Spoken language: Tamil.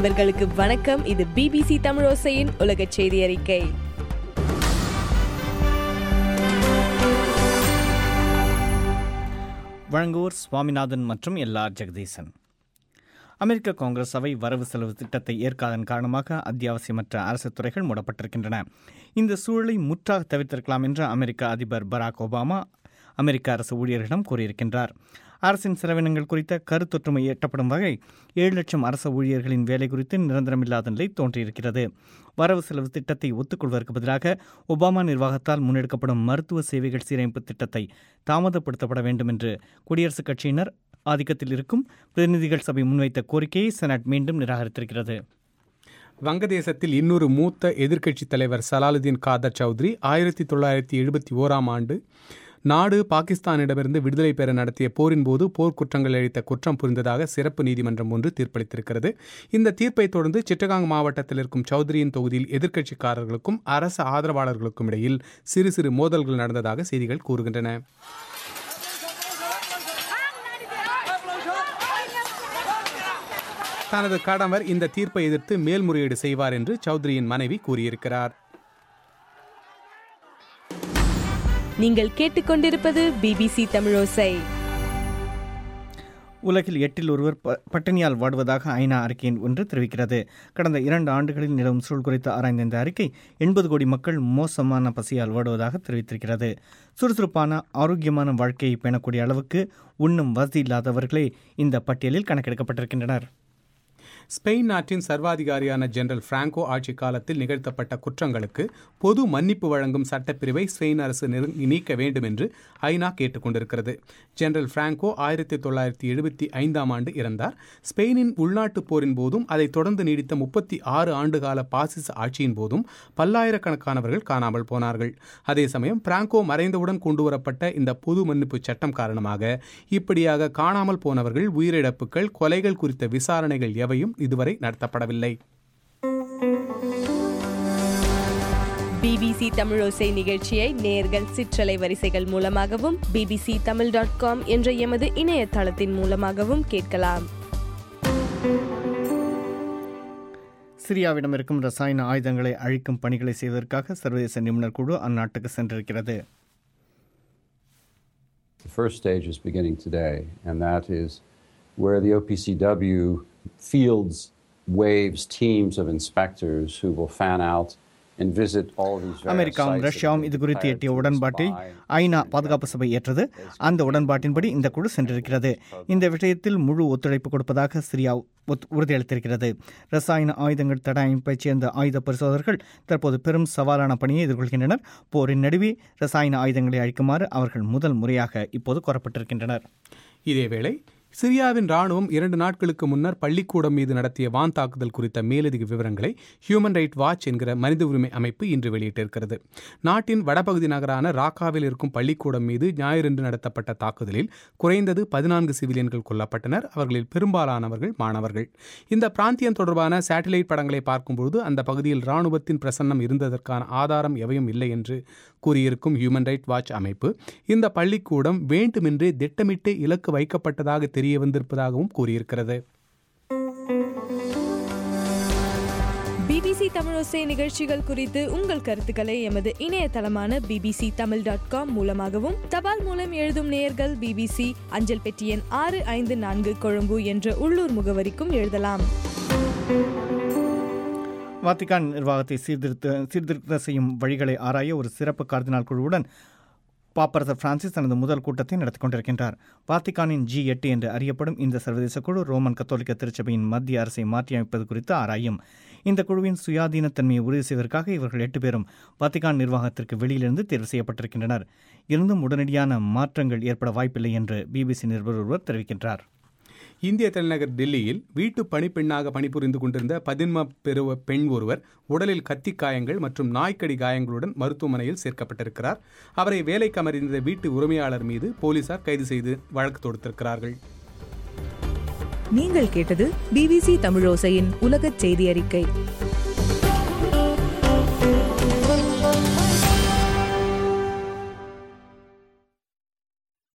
நண்பர்களுக்கு வணக்கம் இது பிபிசி தமிழோசையின் உலக செய்தி அறிக்கை வழங்குவோர் சுவாமிநாதன் மற்றும் எல்ஆர் ஜெகதீசன் அமெரிக்க காங்கிரஸ் சபை வரவு செலவு திட்டத்தை ஏற்காதன் காரணமாக அத்தியாவசியமற்ற அரசு துறைகள் மூடப்பட்டிருக்கின்றன இந்த சூழலை முற்றாக தவிர்த்திருக்கலாம் என்று அமெரிக்க அதிபர் பராக் ஒபாமா அமெரிக்க அரசு ஊழியர்களிடம் கூறியிருக்கின்றார் அரசின் செலவினங்கள் குறித்த கருத்தொற்றுமை எட்டப்படும் வகை ஏழு லட்சம் அரசு ஊழியர்களின் வேலை குறித்து நிரந்தரமில்லாத நிலை தோன்றியிருக்கிறது வரவு செலவு திட்டத்தை ஒத்துக்கொள்வதற்கு பதிலாக ஒபாமா நிர்வாகத்தால் முன்னெடுக்கப்படும் மருத்துவ சேவைகள் சீரமைப்பு திட்டத்தை தாமதப்படுத்தப்பட வேண்டும் என்று குடியரசுக் கட்சியினர் ஆதிக்கத்தில் இருக்கும் பிரதிநிதிகள் சபை முன்வைத்த கோரிக்கையை செனட் மீண்டும் நிராகரித்திருக்கிறது வங்கதேசத்தில் இன்னொரு மூத்த எதிர்க்கட்சித் தலைவர் சலாலுதீன் காதர் சௌத்ரி ஆயிரத்தி தொள்ளாயிரத்தி எழுபத்தி ஓராம் ஆண்டு நாடு பாகிஸ்தானிடமிருந்து விடுதலை பெற நடத்திய போரின் போது போர்க்குற்றங்கள் அளித்த குற்றம் புரிந்ததாக சிறப்பு நீதிமன்றம் ஒன்று தீர்ப்பளித்திருக்கிறது இந்த தீர்ப்பை தொடர்ந்து சிட்டகாங் மாவட்டத்தில் இருக்கும் சௌத்ரியின் தொகுதியில் எதிர்க்கட்சிக்காரர்களுக்கும் அரசு ஆதரவாளர்களுக்கும் இடையில் சிறு சிறு மோதல்கள் நடந்ததாக செய்திகள் கூறுகின்றன தனது கணவர் இந்த தீர்ப்பை எதிர்த்து மேல்முறையீடு செய்வார் என்று சௌத்ரியின் மனைவி கூறியிருக்கிறார் நீங்கள் கேட்டுக்கொண்டிருப்பது பிபிசி தமிழோசை உலகில் எட்டில் ஒருவர் ப- பட்டினியால் வாடுவதாக ஐநா அறிக்கையின் ஒன்று தெரிவிக்கிறது கடந்த இரண்டு ஆண்டுகளில் நிலவும் சூழல் குறித்து ஆராய்ந்த இந்த அறிக்கை எண்பது கோடி மக்கள் மோசமான பசியால் வாடுவதாக தெரிவித்திருக்கிறது சுறுசுறுப்பான ஆரோக்கியமான வாழ்க்கையை பேணக்கூடிய அளவுக்கு உண்ணும் வசதி இல்லாதவர்களே இந்த பட்டியலில் கணக்கெடுக்கப்பட்டிருக்கின்றனர் ஸ்பெயின் நாட்டின் சர்வாதிகாரியான ஜெனரல் பிராங்கோ ஆட்சி காலத்தில் நிகழ்த்தப்பட்ட குற்றங்களுக்கு பொது மன்னிப்பு வழங்கும் சட்டப்பிரிவை ஸ்பெயின் அரசு நிறு- நீக்க வேண்டும் என்று ஐநா கேட்டுக்கொண்டிருக்கிறது ஜெனரல் பிராங்கோ ஆயிரத்தி தொள்ளாயிரத்தி எழுபத்தி ஐந்தாம் ஆண்டு இறந்தார் ஸ்பெயினின் உள்நாட்டுப் போரின் போதும் அதைத் தொடர்ந்து நீடித்த முப்பத்தி ஆறு ஆண்டுகால பாசிச ஆட்சியின் போதும் பல்லாயிரக்கணக்கானவர்கள் காணாமல் போனார்கள் அதே சமயம் பிராங்கோ மறைந்தவுடன் கொண்டுவரப்பட்ட இந்த பொது மன்னிப்பு சட்டம் காரணமாக இப்படியாக காணாமல் போனவர்கள் உயிரிழப்புகள் கொலைகள் குறித்த விசாரணைகள் எவையும் இதுவரை நடத்தப்படவில்லை பிபிசி தமிழோசை நிகழ்ச்சியை நேர்கள் சிற்றலை வரிசைகள் மூலமாகவும் பிபிசி தமிழ் டாட் காம் என்ற எமது இணையதளத்தின் மூலமாகவும் கேட்கலாம் சிரியாவிடம் இருக்கும் ரசாயன ஆயுதங்களை அழிக்கும் பணிகளை செய்வதற்காக சர்வதேச நிபுணர் குழு அந்நாட்டுக்கு சென்றிருக்கிறது The first stage is beginning today, and that is where the OPCW fields waves teams of inspectors who will fan out and visit all of these various அமெரிக்காவும் sites that ரஷ்யாவும் have இது been குறித்து declared எட்டிய to உடன்பாட்டை spy ஐநா பாதுகாப்பு சபை ஏற்றது அந்த உடன்பாட்டின்படி இந்த குழு சென்றிருக்கிறது இந்த விஷயத்தில் முழு ஒத்துழைப்பு கொடுப்பதாக சிரியா ஒத்- உறுதியளித்திருக்கிறது ரசாயன ஆயுதங்கள் தடை அமைப்பைச் சேர்ந்த ஆயுத பரிசோதகர்கள் தற்போது பெரும் சவாலான பணியை எதிர்கொள்கின்றனர் போரின் நடுவே ரசாயன ஆயுதங்களை அழிக்குமாறு அவர்கள் முதல் முறையாக இப்போது கோரப்பட்டிருக்கின்றனர் இதேவேளை சிரியாவின் ராணுவம் இரண்டு நாட்களுக்கு முன்னர் பள்ளிக்கூடம் மீது நடத்திய வான் தாக்குதல் குறித்த மேலதிக விவரங்களை ஹியூமன் ரைட் வாட்ச் என்கிற மனித உரிமை அமைப்பு இன்று வெளியிட்டிருக்கிறது நாட்டின் வடபகுதி நகரான ராக்காவில் இருக்கும் பள்ளிக்கூடம் மீது ஞாயிறன்று நடத்தப்பட்ட தாக்குதலில் குறைந்தது பதினான்கு சிவிலியன்கள் கொல்லப்பட்டனர் அவர்களில் பெரும்பாலானவர்கள் மாணவர்கள் இந்த பிராந்தியம் தொடர்பான சேட்டலைட் படங்களை பார்க்கும்போது அந்த பகுதியில் ராணுவத்தின் பிரசன்னம் இருந்ததற்கான ஆதாரம் எவையும் இல்லை என்று கூறியிருக்கும் ஹியூமன் ரைட் வாட்ச் அமைப்பு இந்த பள்ளிக்கூடம் வேண்டுமென்றே திட்டமிட்டு இலக்கு வைக்கப்பட்டதாக தெரிய வந்திருப்பதாகவும் கூறியிருக்கிறது பிபிசி தமிழோசை நிகழ்ச்சிகள் குறித்து உங்கள் கருத்துக்களை எமது இணையதளமான பிபிசி தமிழ் டாட் காம் மூலமாகவும் தபால் மூலம் எழுதும் நேயர்கள் பிபிசி அஞ்சல் பெட்டி எண் ஆறு ஐந்து நான்கு கொழும்பு என்ற உள்ளூர் முகவரிக்கும் எழுதலாம் வாத்திகான் நிர்வாகத்தை சீர்திருத்த சீர்திருத்த செய்யும் வழிகளை ஆராய ஒரு சிறப்பு கார்தினால் குழுவுடன் பாப்பரசர் பிரான்சிஸ் தனது முதல் கூட்டத்தை நடத்திக் கொண்டிருக்கின்றார் வாத்திகானின் ஜி எட்டு என்று அறியப்படும் இந்த சர்வதேச குழு ரோமன் கத்தோலிக்க திருச்சபையின் மத்திய அரசை மாற்றியமைப்பது குறித்து ஆராயும் இந்த குழுவின் சுயாதீனத்தன்மையை உறுதி செய்வதற்காக இவர்கள் எட்டு பேரும் வாத்திகான் நிர்வாகத்திற்கு வெளியிலிருந்து தேர்வு செய்யப்பட்டிருக்கின்றனர் இருந்தும் உடனடியான மாற்றங்கள் ஏற்பட வாய்ப்பில்லை என்று பிபிசி நிருபர் ஒருவர் தெரிவிக்கின்றார் இந்திய தலைநகர் டெல்லியில் வீட்டு பணிப்பெண்ணாக பணிபுரிந்து கொண்டிருந்த பதின்ம பெருவ பெண் ஒருவர் உடலில் கத்தி காயங்கள் மற்றும் நாய்க்கடி காயங்களுடன் மருத்துவமனையில் சேர்க்கப்பட்டிருக்கிறார் அவரை வேலைக்கு அமர்ந்த வீட்டு உரிமையாளர் மீது போலீசார் கைது செய்து வழக்கு தொடுத்திருக்கிறார்கள் நீங்கள் கேட்டது பிபிசி தமிழோசையின் உலகச் செய்தி அறிக்கை